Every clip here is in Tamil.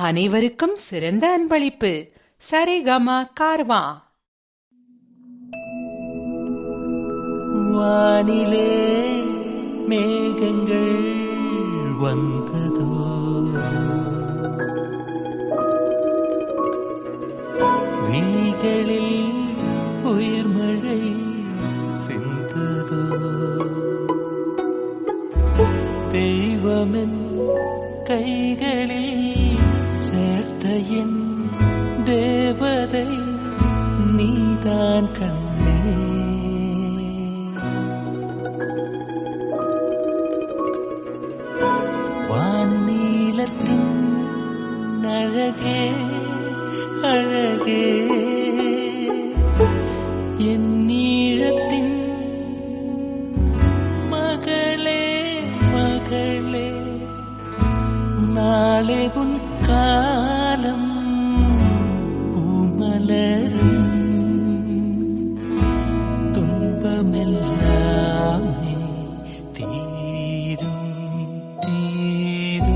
அனைவருக்கும் சிறந்த அன்பளிப்பு சரிகம கார்வா வானிலே மேகங்கள் வந்ததோ விழிகளில் உயிர் மழை சிந்ததோ தெய்வமென் கைகளில் சேர்த்த என் தேவதை நீதான் கண்ணே வானீலத்தின் அழகே அழகே என் நீழத்தின் மகளே மகளே நாளே உன் காலம் பூமலரும் துன்பமெல்லாமே தீரும் தீரும்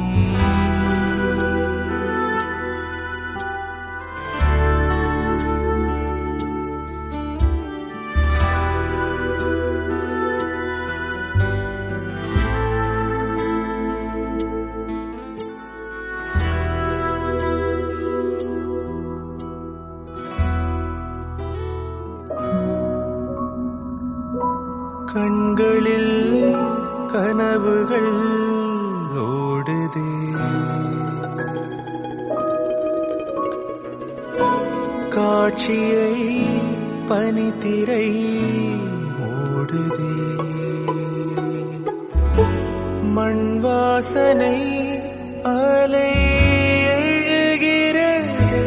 கண்களில் கனவுகள் ஓடுதே காட்சியை பனித்திரை ஓடுதே மண் வாசனை அலை எழுகிறதே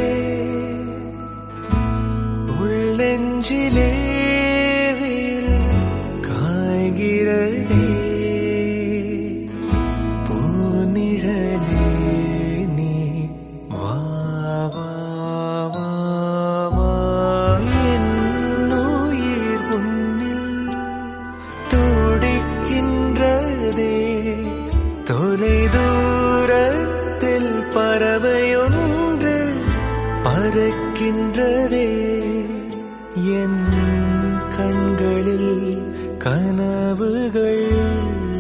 உள்ளெஞ்சிலே வேல் காய்கிறதே பூநிழலே நீ வா வா வா வா என்னுயிர் உன்னில் துடிக்கின்றதே தொலை தூரத்தில் பறவையொன்று பறக்கின்றதே என் கண்களில் கனவுகள்